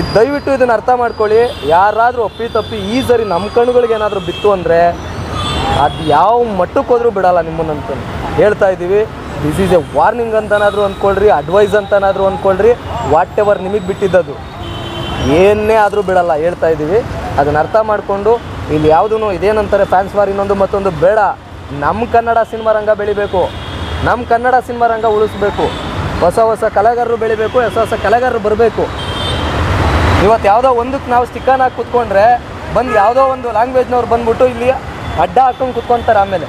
ದಯವಿಟ್ಟು ಇದನ್ನ ಅರ್ಥ ಮಾಡ್ಕೊಳ್ಳಿ ಯಾರಾದರೂ ಒಪ್ಪಿ ತಪ್ಪಿ ಈ ಸರಿ ನಮ್ಮ ಕಣ್ಣುಗಳಿಗೆ ಏನಾದರೂ ಬಿತ್ತು ಅಂದರೆ ಅದು ಯಾವ ಮಟ್ಟಕ್ಕೆ ಹೋದ್ರೂ ಬಿಡಲ್ಲ ನಿಮ್ಮನ್ನಂತ ಹೇಳ್ತಾ ಇದ್ದೀವಿ ದಿಸ್ ಈಸ್ ಎ ವಾರ್ನಿಂಗ್ ಅಂತನಾದರೂ ಅಂದ್ಕೊಳ್ರಿ ಅಡ್ವೈಸ್ ಅಂತನಾದರೂ ಅಂದ್ಕೊಳ್ರಿ ವಾಟ್ ಎವರ್ ನಿಮಗೆ ಬಿಟ್ಟಿದ್ದದು ಏನೇ ಆದರೂ ಬಿಡಲ್ಲ ಹೇಳ್ತಾ ಇದ್ದೀವಿ ಅದನ್ನ ಅರ್ಥ ಮಾಡಿಕೊಂಡು ಇಲ್ಲಿ ಯಾವುದೂ ಇದೇನಂತಾರೆ ಫ್ಯಾನ್ಸ್ ವಾರ್ ಇನ್ನೊಂದು ಮತ್ತೊಂದು ಬೇಡ ನಮ್ಮ ಕನ್ನಡ ಸಿನಿಮಾ ರಂಗ ಬೆಳಿಬೇಕು ನಮ್ಮ ಕನ್ನಡ ಸಿನಿಮಾ ರಂಗ ಉಳಿಸ್ಬೇಕು ಹೊಸ ಹೊಸ ಕಲಾಗಾರರು ಬೆಳಿಬೇಕು ಹೊಸ ಹೊಸ ಕಲಾಗಾರರು ಬರಬೇಕು ಇವತ್ತು ಯಾವುದೋ ಒಂದಕ್ಕೆ ನಾವು ಸ್ಟಿಕ್ಕನ್ ಹಾಕಿ ಕುತ್ಕೊಂಡ್ರೆ ಬಂದು ಯಾವುದೋ ಒಂದು ಲ್ಯಾಂಗ್ವೇಜ್ನವ್ರು ಬಂದ್ಬಿಟ್ಟು ಇಲ್ಲಿ ಅಡ್ಡ ಹಾಕೊಂಡು ಕುತ್ಕೊಂತಾರೆ ಆಮೇಲೆ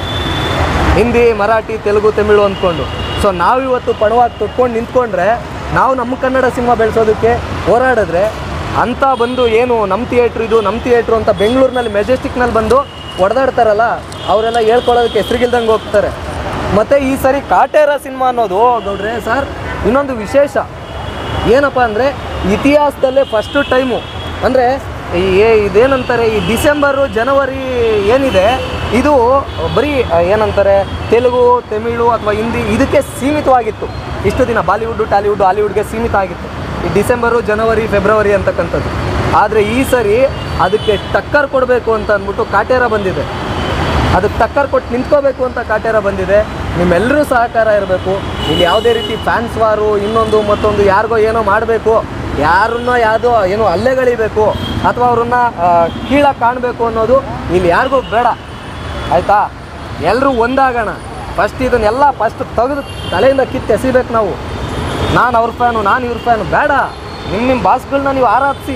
ಹಿಂದಿ ಮರಾಠಿ ತೆಲುಗು ತಮಿಳು ಅಂದ್ಕೊಂಡು ಸೊ ನಾವು ಇವತ್ತು ಪಣವಾಗಿ ತೊಟ್ಕೊಂಡು ನಿಂತ್ಕೊಂಡ್ರೆ ನಾವು ನಮ್ಮ ಕನ್ನಡ ಸಿನಿಮಾ ಬೆಳೆಸೋದಕ್ಕೆ ಹೋರಾಡಿದ್ರೆ ಅಂತ ಬಂದು ಏನು ನಮ್ಮ ಥಿಯೇಟ್ರ್ ಇದು ನಮ್ಮ ಥಿಯೇಟ್ರು ಅಂತ ಬೆಂಗಳೂರಿನಲ್ಲಿ ಮೆಜೆಸ್ಟಿಕ್ನಲ್ಲಿ ಬಂದು ಹೊಡೆದಾಡ್ತಾರಲ್ಲ ಅವರೆಲ್ಲ ಹೇಳ್ಕೊಳ್ಳೋದಕ್ಕೆ ಹೆಸರಿಗಿಲ್ದಂಗೆ ಹೋಗ್ತಾರೆ ಮತ್ತು ಈ ಸರಿ ಕಾಟೇರ ಸಿನಿಮಾ ಅನ್ನೋದು ನೋಡ್ರೆ ಸರ್ ಇನ್ನೊಂದು ವಿಶೇಷ ಏನಪ್ಪ ಅಂದರೆ ಇತಿಹಾಸದಲ್ಲೇ ಫಸ್ಟು ಟೈಮು ಅಂದರೆ ಈ ಏ- ಇದೇನಂತಾರೆ ಈ ಡಿಸೆಂಬರು ಜನವರಿ ಏನಿದೆ ಇದು ಬರೀ ಆ, ಏನಂತಾರೆ ತೆಲುಗು ತಮಿಳು ಅಥವಾ ಹಿಂದಿ ಇದಕ್ಕೆ ಸೀಮಿತವಾಗಿತ್ತು ಇಷ್ಟು ದಿನ ಬಾಲಿವುಡ್ಡು ಟಾಲಿವುಡ್ಡು ಹಾಲಿವುಡ್ಗೆ ಸೀಮಿತ ಆಗಿತ್ತು ಈ ಡಿಸೆಂಬರು ಜನವರಿ ಫೆಬ್ರವರಿ ಅಂತಕ್ಕಂಥದ್ದು ಆದರೆ ಈ ಸರಿ ಅದಕ್ಕೆ ಟಕ್ಕರ್ ಕೊಡಬೇಕು ಅಂತ ಅಂದ್ಬಿಟ್ಟು ಕಾಟೇರ ಬಂದಿದೆ ಅದಕ್ಕೆ ಟಕ್ಕರ್ ಕೊಟ್ಟು ನಿಂತ್ಕೋಬೇಕು ಅಂತ ಕಾಟೇರ ಬಂದಿದೆ ನಿಮ್ಮೆಲ್ಲರೂ ಸಹಕಾರ ಇರಬೇಕು ಇಲ್ಲಿ ಯಾವುದೇ ರೀತಿ ಫ್ಯಾನ್ಸ್ ವಾರು ಇನ್ನೊಂದು ಮತ್ತೊಂದು ಯಾರಿಗೋ ಏನೋ ಮಾಡಬೇಕು ಯಾರನ್ನೋ ಯಾವುದೋ ಏನೋ ಅಲ್ಲೆಗಳಿಬೇಕು ಅಥವಾ ಅವ್ರನ್ನ ಆ, ಕೀಳಾಗಿ ಕಾಣಬೇಕು ಅನ್ನೋದು ಇಲ್ಲಿ ಯಾರಿಗೂ ಬೇಡ ಆಯಿತಾ ಎಲ್ಲರೂ ಒಂದಾಗೋಣ ಫಸ್ಟ್ ಇದನ್ನೆಲ್ಲ ಫಸ್ಟ್ ತೆಗೆದು ತಲೆಯಿಂದ ಕಿತ್ತು ಎಸಿಬೇಕು ನಾವು ನಾನು ಅವ್ರ ಫ್ಯಾನು ನಾನು ಇವ್ರ ಫ್ಯಾನು ಬೇಡ ನಿಮ್ಮ ನಿಮ್ಮ ಬಾಸ್ಗಳನ್ನ ನೀವು ಆರಾಧಿಸಿ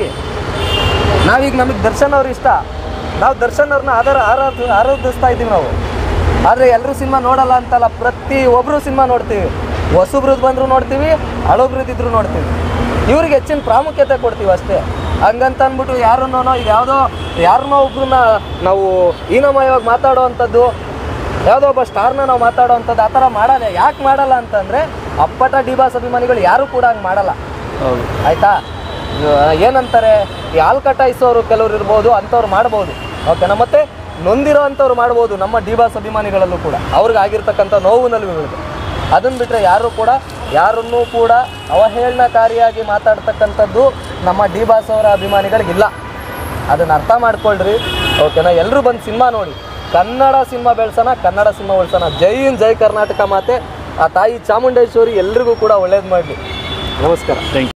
ನಾವೀಗ ನಮಗೆ ದರ್ಶನ್ ಅವ್ರು ಇಷ್ಟ ನಾವು ದರ್ಶನ್ ಅವ್ರನ್ನ ಆಧಾರ ಆರಾಧ ಆರಾಧಿಸ್ತಾ ಇದ್ದೀವಿ ನಾವು ಆದರೆ ಎಲ್ಲರೂ ಸಿನಿಮಾ ನೋಡಲ್ಲ ಅಂತಲ್ಲ ಪ್ರತಿ ಒಬ್ಬರು ಸಿನಿಮಾ ನೋಡ್ತೀವಿ ಹೊಸಬ್ರದ್ದು ಬಂದರೂ ನೋಡ್ತೀವಿ ಹಳಬ್ರದ್ದಿದ್ರು ನೋಡ್ತೀವಿ ಇವ್ರಿಗೆ ಹೆಚ್ಚಿನ ಪ್ರಾಮುಖ್ಯತೆ ಕೊಡ್ತೀವಿ ಅಷ್ಟೇ ಹಂಗಂತ ಅಂದ್ಬಿಟ್ಟು ಯಾರನ್ನೋ ಈಗ ಯಾವುದೋ ಯಾರನ್ನೋ ಒಬ್ರನ್ನ ನಾವು ಹೀನಮಯವಾಗಿ ಮಾತಾಡೋ ಅಂಥದ್ದು ಯಾವುದೋ ಒಬ್ಬ ಸ್ಟಾರ್ನ ನಾವು ಮಾತಾಡೋ ಅಂಥದ್ದು ಆ ಥರ ಮಾಡಲ್ಲ ಯಾಕೆ ಮಾಡಲ್ಲ ಅಂತಂದರೆ ಅಪ್ಪಟ ಡಿ ಬಾಸ್ ಅಭಿಮಾನಿಗಳು ಯಾರೂ ಕೂಡ ಹಂಗೆ ಮಾಡಲ್ಲ ಹೌದು ಆಯ್ತಾ ಇದು ಏನಂತಾರೆ ಈ ಹಾಲು ಕಟಾಯಿಸೋರು ಕೆಲವ್ರು ಇರ್ಬೋದು ಅಂಥವ್ರು ಮಾಡ್ಬೋದು ಓಕೆನಾ ಮತ್ತೆ ನೊಂದಿರೋ ಅಂಥವ್ರು ಮಾಡ್ಬೋದು ನಮ್ಮ ಡಿ ಬಾಸ್ ಅಭಿಮಾನಿಗಳಲ್ಲೂ ಕೂಡ ಅವ್ರಿಗೆ ಆಗಿರ್ತಕ್ಕಂಥ ನೋವು ನಲಿವುಗಳಿಗೆ ಅದನ್ನು ಬಿಟ್ಟರೆ ಯಾರು ಕೂಡ ಯಾರನ್ನೂ ಕೂಡ ಅವಹೇಳನಕಾರಿಯಾಗಿ ಮಾತಾಡ್ತಕ್ಕಂಥದ್ದು ನಮ್ಮ ಡಿ ಬಾಸ್ ಅವರ ಅಭಿಮಾನಿಗಳಿಗಿಲ್ಲ ಅದನ್ನು ಅರ್ಥ ಮಾಡ್ಕೊಳ್ರಿ ಓಕೆನಾ ಎಲ್ಲರೂ ಬಂದು ಸಿನಿಮಾ ನೋಡಿ ಕನ್ನಡ ಸಿನಿಮಾ ಬೆಳೆಸೋಣ ಕನ್ನಡ ಸಿನಿಮಾ ಉಳಿಸೋಣ ಜೈ ಹಿಂದ್ ಜೈ ಕರ್ನಾಟಕ ಮಾತೆ ಆ ತಾಯಿ ಚಾಮುಂಡೇಶ್ವರಿ ಎಲ್ರಿಗೂ ಕೂಡ ಒಳ್ಳೇದು ಮಾಡಲಿ ನಮಸ್ಕಾರ ಥ್ಯಾಂಕ್ ಯು